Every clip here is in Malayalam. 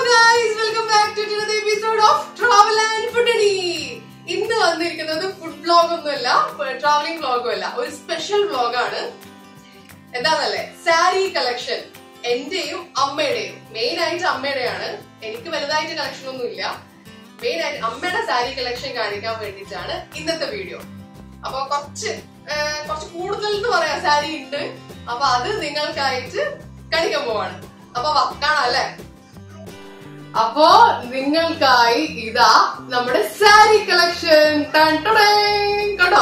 Guys welcome back to another episode of travel and foodie ഇന്ന് വന്നിരിക്കുന്നത് ഫുഡ് വ്ലോഗ് ഒന്നുമല്ല ട്രാവലിംഗ് വ്ലോഗും അല്ല ഒരു സ്പെഷ്യൽ വ്ലോഗാണ് എന്താന്നല്ലേ സാരി കളക്ഷൻ എന്റെയും അമ്മയുടെയും മെയിൻ ആയിട്ട് അമ്മയുടെയാണ് എനിക്ക് വലുതായിട്ട് കളക്ഷൻ ഒന്നും ഇല്ല മെയിൻ ആയിട്ട് അമ്മയുടെ സാരി കളക്ഷൻ കാണിക്കാൻ വേണ്ടിയിട്ടാണ് ഇന്നത്തെ വീഡിയോ അപ്പൊ കുറച്ച് ആ, കുറച്ച് കൂടുതൽ എന്ന് പറയാം സാരി ഉണ്ട് അപ്പൊ അത് നിങ്ങൾക്കായിട്ട് കാണിക്കാൻ പോവാണ് അപ്പൊ വാ, കാണാം അല്ലേ അപ്പോ നിങ്ങൾക്കായി ഇതാ നമ്മുടെ സാരി കളക്ഷൻ കണ്ടോ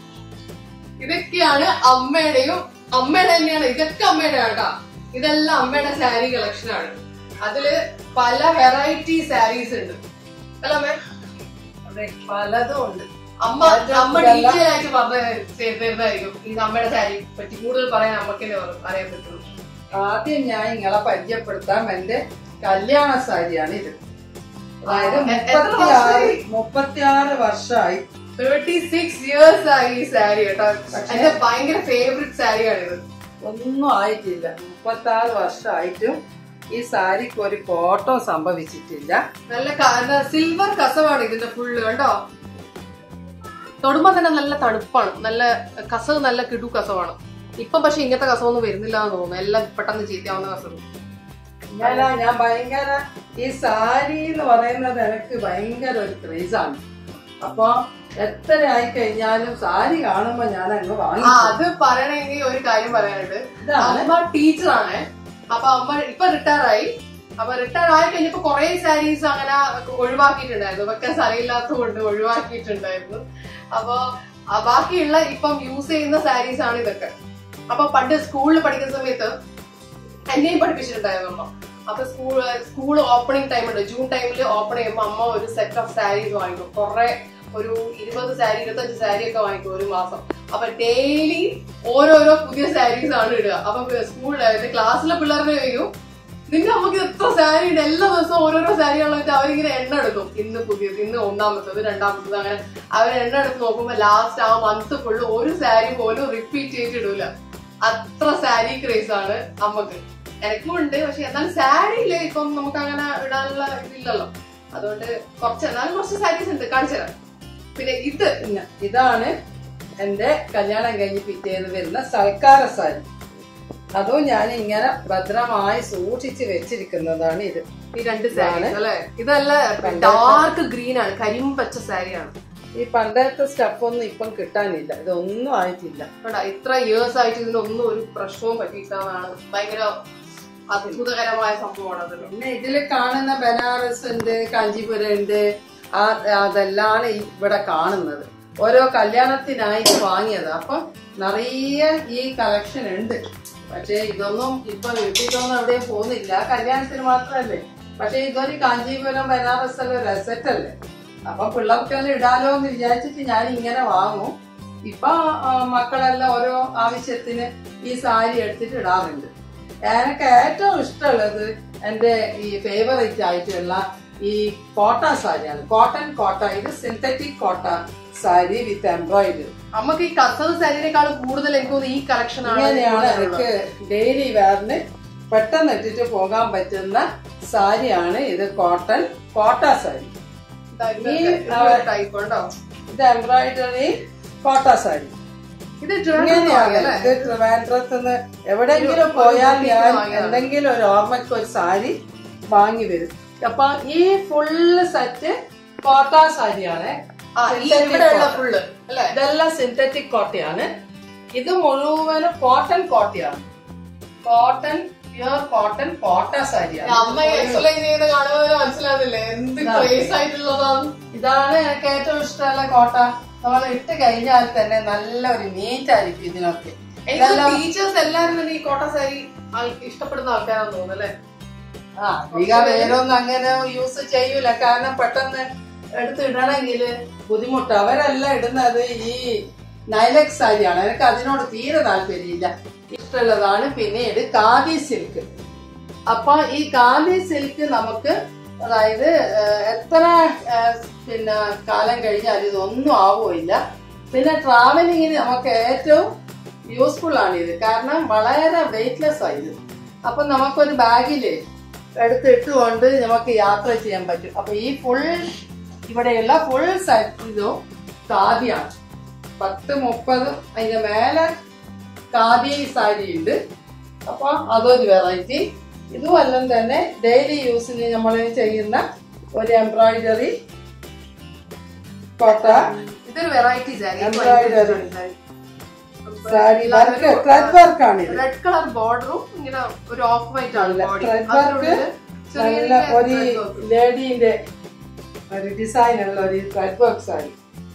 ഇതൊക്കെയാണ് അമ്മയുടെയും അമ്മയുടെ തന്നെയാണ് ഇതൊക്കെ അമ്മയുടെ കേട്ടോ ഇതെല്ലാം അമ്മയുടെ സാരി കളക്ഷൻ ആണ് അതില് പല വെറൈറ്റി സാരീസ് ഉണ്ട് അല്ല അമ്മേ അതെ പലതും ഉണ്ട് അമ്മ അമ്മ ഡീറ്റെയിൽ ആയിട്ട് പറഞ്ഞു തരുന്നതായിരിക്കും ഈ അമ്മയുടെ സാരി പറ്റി കൂടുതൽ പറയാൻ അമ്മക്കല്ലേ അറിയാൻ പറ്റുള്ളൂ ആദ്യം ഞാൻ നിങ്ങളെ പരിചയപ്പെടുത്താം എന്റെ കല്യാണ സാരിയാണ് ഇത് അതായത് ആ, എ- എത്ര മുപ്പത്തിയാറ് വർഷമായി? മുപ്പത്തിയാറ് വർഷമായി തേർട്ടി സിക്സ് ഇയേഴ്സ് ആയി ഈ സാരി കേട്ടോ എന്റെ ഭയങ്കര ഫേവറേറ്റ് സാരിയാണ് ഇത് ഒന്നും ആയിട്ടില്ല മുപ്പത്തി ആറ് വർഷമായിട്ടും ഈ സാരിക്ക് ഒരു കോട്ടോ സംഭവിച്ചിട്ടില്ല നല്ല സിൽവർ കസവാണ് ഇതിന്റെ ഫുള്ള് കണ്ടോ തൊടുമ്പോ തന്നെ നല്ല തണുപ്പാണ് നല്ല കസവ് നല്ല കിടു കസവാണ് ഇപ്പം പക്ഷെ ഇങ്ങനത്തെ കസവൊന്നും വരുന്നില്ല എന്ന് തോന്നുന്നു എല്ലാം പെട്ടെന്ന് ചീത്തയാവുന്ന കസവ് ഞാൻ ഞാൻ ഭയങ്കര ഈ സാരി എന്ന് പറയുന്നത് എനിക്ക് ഭയങ്കര ഒരു ക്രേസാണ് അപ്പൊ എത്ര ആയി കഴിഞ്ഞാലും സാരി കാണുമ്പോ ഞാൻ അങ്ങ് ആ വാങ്ങി അത് പറയണെങ്കിൽ ഒരു കാര്യം പറയാനുണ്ട് ഇതാണ് അമ്മ ടീച്ചറാണ് അപ്പൊ അമ്മ ഇപ്പൊ റിട്ടയർ ആയി അപ്പൊ റിട്ടയർ ആയി കഴിഞ്ഞപ്പോ കുറെ സാരീസ് അങ്ങനെ ഒഴിവാക്കിയിട്ടുണ്ടായിരുന്നു വെക്കാൻ സ്ഥലമില്ലാത്തത് കൊണ്ട് ഒഴിവാക്കിയിട്ടുണ്ടായിരുന്നു അപ്പൊ ആ ബാക്കിയുള്ള ഇപ്പം യൂസ് ചെയ്യുന്ന സാരീസ് ആണ് ഇതൊക്കെ അപ്പൊ പണ്ട് സ്കൂളിൽ പഠിക്കുന്ന സമയത്ത് എന്നെയും പഠിപ്പിച്ചിട്ടുണ്ടായിരുന്നു അമ്മ അപ്പൊ സ്കൂൾ സ്കൂൾ ഓപ്പണിംഗ് ടൈം ഉണ്ട് ജൂൺ ടൈമിൽ ഓപ്പൺ ചെയ്യുമ്പോൾ അമ്മ ഒരു സെറ്റ് ഓഫ് സാരീസ് വാങ്ങിക്കും കുറെ ഒരു ഇരുപത് സാരി ഇരുപത്തഞ്ച് സാരി ഒക്കെ വാങ്ങിക്കും ഒരു മാസം അപ്പൊ ഡെയിലി ഓരോരോ പുതിയ സാരീസ് ആണ് ഇടുക അപ്പൊ സ്കൂൾ ക്ലാസ്സിലെ പിള്ളേരുടെ ചോദിക്കും നിന്റെ അമ്മക്ക് എത്ര സാരി ഉണ്ട് എല്ലാ ദിവസവും ഓരോരോ സാരികളായിട്ട് അവരിങ്ങനെ എണ്ണ എടുക്കും ഇന്ന് പുതിയത് ഇന്ന് ഒന്നാമത്തത് രണ്ടാമത്തത് അങ്ങനെ അവർ എണ്ണ എടുത്ത് നോക്കുമ്പോ ലാസ്റ്റ് ആ മന്ത് ഫുള്ള് ഒരു സാരി പോലും റിപ്പീറ്റ് ചെയ്തിടൂല അത്ര സാരി ക്രേസ് ആണ് അമ്മക്ക് എനിക്കും ഉണ്ട് പക്ഷെ എന്നാലും സാരിയില് ഇപ്പം നമുക്ക് അങ്ങനെ ഇടാനുള്ള ഇതില്ലല്ലോ അതുകൊണ്ട് കുറച്ച് എന്നാലും കുറച്ച് സാരീസ് ഉണ്ട് കാണിച്ചു തരാം പിന്നെ ഇത് പിന്നെ ഇതാണ് എന്റെ കല്യാണം കഴിഞ്ഞ് പിറ്റേന്ന് വരുന്ന സൽക്കാര സാരി അതും ഞാൻ ഇങ്ങനെ ഭദ്രമായി സൂക്ഷിച്ച് വെച്ചിരിക്കുന്നതാണ് ഇത് ഈ രണ്ട് സാരീസ് അല്ലെ ഇതല്ല ഡാർക്ക് ഗ്രീൻ ആണ് കരിമ്പച്ച സാരിയാണ് ഈ പണ്ടത്തെ സ്റ്റഫൊന്നും ഇപ്പം കിട്ടാനില്ല ഇതൊന്നും ആയിട്ടില്ല കണ്ടോ ഇത്ര ഇയേഴ്സ് ആയിട്ട് ഇതിനൊന്നും ഒരു പ്രശ്നവും പറ്റിയിട്ടാണ് ഭയങ്കര അത്ഭുതകരമായ സംഭവമാണ് അത് പിന്നെ ഇതിൽ കാണുന്ന ബനാറസ് ഉണ്ട് കാഞ്ചീപുരം ഉണ്ട് ആ അതെല്ലാം ഇവിടെ കാണുന്നത് ഓരോ കല്യാണത്തിനായിട്ട് വാങ്ങിയത് അപ്പൊ നിറയെ ഈ കളക്ഷൻ ഉണ്ട് പക്ഷേ ഇതൊന്നും ഇപ്പൊ വീട്ടിലൊന്നും എവിടെയും പോകുന്നില്ല കല്യാണത്തിന് മാത്രമല്ലേ പക്ഷെ ഇതൊരു കാഞ്ചീപുരം ബനാറസ് എല്ലാം രസറ്റ് അല്ലേ അപ്പൊ പിള്ളേർക്കെല്ലാം ഇടാലോ എന്ന് വിചാരിച്ചിട്ട് ഞാൻ ഇങ്ങനെ വാങ്ങും ഇപ്പൊ ആ, മക്കളെല്ലാം ഓരോ ആവശ്യത്തിന് ഈ സാരി എടുത്തിട്ട് ഇടാറുണ്ട് എനിക്ക് ഏറ്റവും ഇഷ്ടമുള്ളത് എന്റെ ഈ ഫേവറേറ്റ് ആയിട്ടുള്ള ഈ കോട്ട സാരിയാണ് കോട്ടൺ കോട്ട ഇത് സിന്തറ്റിക് കോട്ട സാരി വിത്ത് എംബ്രോയിഡറി നമുക്ക് ഈ കസവ് സാരിനേക്കാളും കൂടുതൽ എനിക്ക് തോന്നുന്നു ഈ കളക്ഷൻ ഇങ്ങനെയാണ് ആണ് എനിക്ക് ഡെയിലി വെയറിന് പെട്ടെന്ന് ഇട്ടിട്ട് പോകാൻ പറ്റുന്ന സാരിയാണ് ഇത് കോട്ടൺ കോട്ട സാരി ടൈപ്പ് ഉണ്ടോ ഇത് എംബ്രോയിഡറി കോട്ട സാരി ഇത് ഇങ്ങനെയാണ് അല്ലേ ഇത് ട്രിവാൻഡ്രത്ത് നിന്ന് എവിടെയെങ്കിലും പോയാൽ ഞാൻ എന്തെങ്കിലും ഒരു ഓർമ്മയ്ക്ക് ഒരു സാരി വാങ്ങി വരും അപ്പൊ ഈ ഫുള്ള് സെറ്റ് കോട്ട സാരിയാണ് ആ ഈ ഇവിടെ ഉള്ള ഫുള്ള് അല്ലെ ഇതെല്ലാം സിന്തറ്റിക് കോട്ടയാണ് ഇത് മുഴുവനും കോട്ടൺ കോട്ടയാണ് കോട്ടൺ പ്യുർ കോട്ടൺ കോട്ട സാരിയാണ് അമ്മ എക്സ്പ്ലെയിൻ ചെയ്ത് കാണുമ്പോൾ മനസ്സിലാകുന്നില്ലേ എന്ത് ക്രേസ് ആയിട്ടുള്ളതാണ് ഇതാണ് എനിക്ക് ഏറ്റവും ഇഷ്ടമുള്ള കോട്ട നമ്മൾ ഇട്ട് കഴിഞ്ഞാൽ തന്നെ നല്ല ഒരു നീറ്റ് ആയിരിക്കും ഇതിനൊക്കെ എനിക്ക് ടീച്ചേഴ്സ് എല്ലാരും തന്നെ ഈ കോട്ട സാരി ആൾ- ഇഷ്ടപ്പെടുന്ന ആൾക്കാരാന്ന് തോന്നുന്നു അല്ലേ ആ അധിക പേരൊന്നും അങ്ങനെ യൂസ് ചെയ്യൂല കാരണം പെട്ടെന്ന് എടുത്ത് ഇടണമെങ്കിൽ ബുദ്ധിമുട്ട് അവരെല്ലാം ഇടുന്നത് ഈ നൈലക് സാരിയാണ് എനിക്ക് അതിനോട് തീരെ താല്പര്യമില്ല ഇഷ്ടമുള്ളതാണ് പിന്നീട് കാതി സിൽക്ക് അപ്പൊ ഈ കാതി സിൽക്ക് നമുക്ക് അതായത് ഏഹ്, എത്ര ഏഹ്, പിന്നെ കാലം കഴിഞ്ഞാൽ ഇതൊന്നും ആവുമില്ല പിന്നെ ട്രാവലിങ്ങിന് നമുക്ക് ഏറ്റവും യൂസ്ഫുൾ ആണ് ഇത് കാരണം വളരെ വെയിറ്റ്ലെസ് ആയിരുന്നു അപ്പൊ നമുക്കൊരു ബാഗില് എടുത്തിട്ടുകൊണ്ട് നമുക്ക് യാത്ര ചെയ്യാൻ പറ്റും അപ്പൊ ഈ ഫുൾ ഇവിടെയുള്ള ഫുൾ ഇതും ഖാദിയാണ് പത്ത് മുപ്പത് അതിന്റെ മേലെ ഖാദി സാരി ഉണ്ട് അപ്പൊ അതൊരു വെറൈറ്റി ഇതുമെല്ലാം തന്നെ ഡെയിലി യൂസിന് നമ്മൾ ചെയ്യുന്ന ഒരു എംബ്രോയിഡറി കോട്ട ഇതൊരു variety sari Embroidery. Sari work thread വർക്കാണ് ഇത് റെഡ് കളർ ബോർഡറും ഇങ്ങനെ ഒരു ഓഫ് വൈറ്റ് ആണ് ബോഡി ത്രെഡ് വർക്ക് നല്ല ഒരു ലേഡീന്റെ ഒരു ഡിസൈൻ ഉള്ള ഒരു ത്രെഡ് വർക്ക് സാരി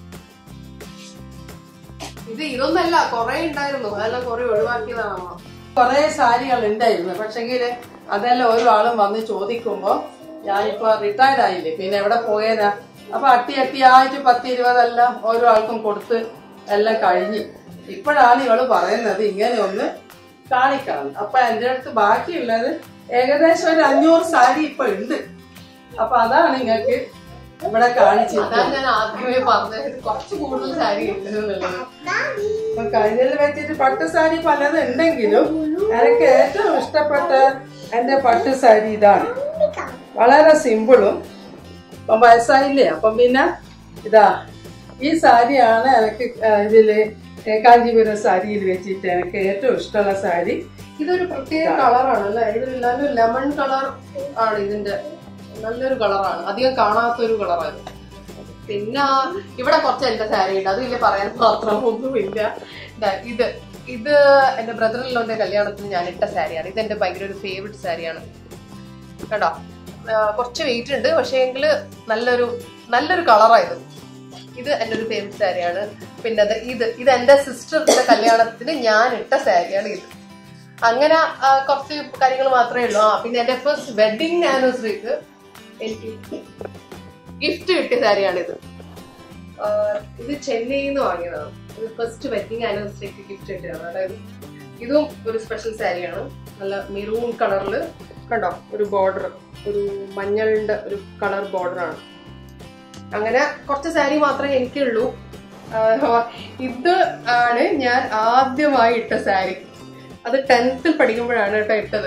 ഇത് ഇതൊന്നല്ല കൊറേ ഉണ്ടായിരുന്നു അതെല്ലാം കൊറേ ഒഴിവാക്കിയതാണ് അമ്മ കുറെ സാരികൾ ഉണ്ടായിരുന്നു പക്ഷെങ്കിൽ അതെല്ലാം ഓരോ ആളും വന്ന് ചോദിക്കുമ്പോ ഞാനിപ്പോ റിട്ടയർഡ് ആയില്ലേ പിന്നെ എവിടെ പോയേനാ അപ്പൊ അട്ടി അട്ടി ആയിട്ട് പത്ത് ഇരുപതെല്ലാം ഓരോ ആൾക്കും കൊടുത്ത് എല്ലാം കഴിഞ്ഞ് ഇപ്പോഴാണ് ഇവള് പറയുന്നത് ഇങ്ങനെ ഒന്ന് കാണിക്കണം അപ്പൊ എന്റെ അടുത്ത് ബാക്കിയുള്ളത് ഏകദേശം ഒരു അഞ്ഞൂറ് സാരി ഇപ്പൊ ഉണ്ട് അപ്പൊ അതാണ് നിങ്ങൾക്ക് ഇവിടെ കാണിച്ചത് അതാണ് ഞാൻ ആദ്യമേ പറഞ്ഞത് കുറച്ച് കൂടുതൽ സാരി കിട്ടുന്നുള്ളത് അപ്പൊ കഴിഞ്ഞതിൽ വെച്ചിട്ട് പട്ട് സാരി പലതും ഉണ്ടെങ്കിലും എനിക്ക് ഏറ്റവും ഇഷ്ടപ്പെട്ട എന്റെ പട്ട് സാരി ഇതാണ് വളരെ സിമ്പിളും ഇപ്പം വയസ്സായില്ലേ അപ്പം പിന്നെ ഇതാ ഈ സാരിയാണ് എനിക്ക് ആ, ഇതില് ഏ, കാഞ്ചീപുരം സാരിയിൽ വെച്ചിട്ട് എനിക്ക് ഏറ്റവും ഇഷ്ടമുള്ള സാരി ഇതൊരു പ്രത്യേക കളറാണ് അല്ലേ ഇതൊരു നല്ലൊരു ലെമൺ കളർ ആണ് ഇതിന്റെ നല്ലൊരു കളറാണ് അധികം കാണാത്തൊരു കളറാണ് പിന്നെ ഇവിടെ കുറച്ച് എന്റെ സാരി ഉണ്ട് അത് വലിയ പറയാൻ മാത്രം ഒന്നുമില്ല ദാ ഇത് ഇത് എന്റെ ബ്രദറിലോന്റെ കല്യാണത്തിന് ഞാൻ ഇട്ട സാരിയാണ് ഇത് എന്റെ ഭയങ്കര ഒരു ഫേവറേറ്റ് സാരിയാണ് കേട്ടോ ആ, കുറച്ച് വെയിറ്റ് ഉണ്ട് പക്ഷേ എങ്കിൽ നല്ലൊരു നല്ലൊരു കളറായത് ഇത് എൻ്റെ ഒരു ഫേവറേറ്റ് സാരിയാണ് പിന്നെ അത് ഇത് ഇത് എൻ്റെ സിസ്റ്ററിന്റെ കല്യാണത്തിന് ഞാൻ ഇട്ട സാരിയാണ് ഇത് അങ്ങനെ ആ, കുറച്ച് കാര്യങ്ങൾ മാത്രമേ ഉള്ളൂ ആ പിന്നെ എൻ്റെ ഫസ്റ്റ് വെഡിങ് ആനിവേഴ്സറിക്ക് എനിക്ക് ഗിഫ്റ്റ് കിട്ടിയ സാരിയാണിത് ആ, ഇത് ചെന്നൈയിൽ നിന്ന് വാങ്ങിയതാണ് ഇത് ഫസ്റ്റ് വെഡിങ് ആനിവേഴ്സറിക്ക് ഗിഫ്റ്റ് കിട്ടിയതാണ് അതായത് ഇതും ഒരു സ്പെഷ്യൽ സാരിയാണ് നല്ല മെറൂൺ കളറിൽ കണ്ടോ ഒരു ബോർഡർ ഒരു മഞ്ഞളിന്റെ ഒരു കളർ ബോർഡറാണ് അങ്ങനെ കുറച്ച് സാരി മാത്രമേ എനിക്കുള്ളൂ ആഹ് ഇത് ആണ് ഞാൻ ആദ്യമായി ഇട്ട സാരി അത് ടെൻത്തിൽ പഠിക്കുമ്പോഴാണ് കേട്ടോ ഇട്ടത്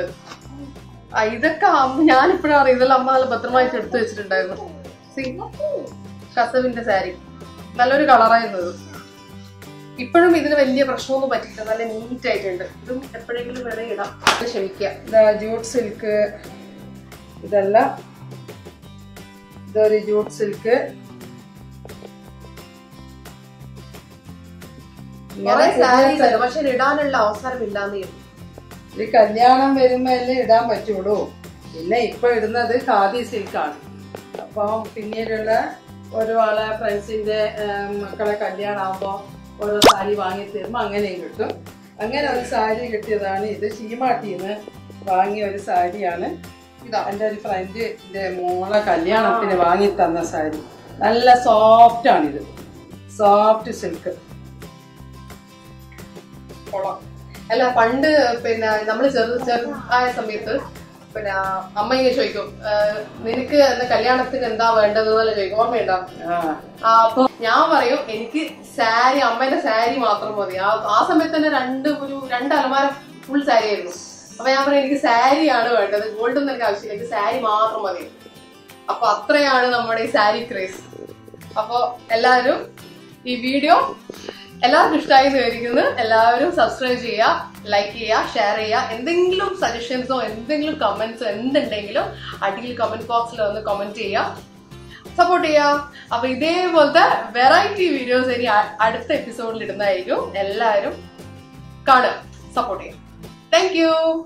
ആ, ഇതൊക്കെ ഞാൻ ഇപ്പോഴാണ് അറിയാം ഇതെല്ലാം അമ്മ നല്ല ഭദ്രമായിട്ട് എടുത്തു വെച്ചിട്ടുണ്ടായിരുന്നു See? കസവിന്റെ സാരി നല്ലൊരു കളറായിരുന്നു ഇത് ഇപ്പോഴും ഇതിന് വലിയ പ്രശ്നമൊന്നും പറ്റില്ല നല്ല നീറ്റ് ആയിട്ടുണ്ട് ഇതും എപ്പോഴെങ്കിലും വേണേ ഇടാം അത് ക്ഷമിക്കുക ഇതാ ജൂട്ട് സിൽക്ക് ഇതെല്ലാം ഇതൊരു ജൂട്ട് സിൽക്ക് കുറെ സാരീസ് ഉണ്ട് പക്ഷെ ഇടാനുള്ള അവസരം ഇല്ലാന്ന് ഈ കല്യാണം വരുമ്പോ അല്ലേ ഇടാൻ പറ്റുള്ളൂ പിന്നെ ഇപ്പൊ ഇടുന്നത് ഖാദി സിൽക്കാണ് അപ്പൊ പിന്നീടുള്ള ഓരോ ആളെ ഫ്രണ്ട്സിന്റെ ഏം, മക്കളെ കല്യാണം ആകുമ്പോ ഓരോ സാരി വാങ്ങി തരുമ്പോ അങ്ങനെയും കിട്ടും അങ്ങനെ ഒരു സാരി കിട്ടിയതാണ് ഇത് ഷീമാട്ടിന്ന് വാങ്ങിയ ഒരു സാരിയാണ് ഇതാ എൻ്റെ ഒരു ഫ്രണ്ടിന്റെ മോളെ കല്യാണത്തിന് വാങ്ങി തന്ന സാരി നല്ല സോഫ്റ്റ് ആണിത് സോഫ്റ്റ് സിൽക്ക് കൊള്ളാം അല്ല പണ്ട് പിന്നെ നമ്മൾ ചെറു ചെറുതായ സമയത്ത് പിന്നെ അമ്മ ഇങ്ങനെ ചോദിക്കും "ആ, നിനക്ക് എന്ന കല്യാണത്തിന് എന്താ വേണ്ടത് എന്നല്ല ചോദിക്കും ഓർമ്മയുണ്ടോ ആ ആ, അപ്പൊ ഞാൻ പറയും എനിക്ക് സാരി അമ്മേന്റെ സാരി മാത്രം മതി ആ ആ സമയത്ത് തന്നെ രണ്ട് ഒരു രണ്ട് അലമാര ഫുൾ സാരി ആയിരുന്നു അപ്പൊ ഞാൻ പറയും എനിക്ക് സാരിയാണ് വേണ്ടത് ഗോൾഡ് ഒന്നും എനിക്ക് ആവശ്യമില്ല എനിക്ക് സാരി മാത്രം മതി അപ്പൊ അത്രയാണ് നമ്മുടെ ഈ സാരി ക്രേസ് അപ്പൊ എല്ലാവരും ഈ വീഡിയോ എല്ലാവർക്കും ഇഷ്ടമായി എന്ന് വിചാരിക്കുന്നു എല്ലാവരും സബ്സ്ക്രൈബ് ചെയ്യുക ലൈക്ക് ചെയ്യുക ഷെയർ ചെയ്യുക എന്തെങ്കിലും സജഷൻസോ എന്തെങ്കിലും കമന്റ്സോ എന്തുണ്ടെങ്കിലും അടിയിൽ കമന്റ് ബോക്സിൽ വന്ന് കമന്റ് ചെയ്യുക സപ്പോർട്ട് ചെയ്യുക അപ്പൊ ഇതേപോലത്തെ വെറൈറ്റി വീഡിയോസ് ഇനി അ- അടുത്ത എപ്പിസോഡിൽ ഇടുന്നതായിരിക്കും എല്ലാവരും കാണുക സപ്പോർട്ട് ചെയ്യുക താങ്ക് യു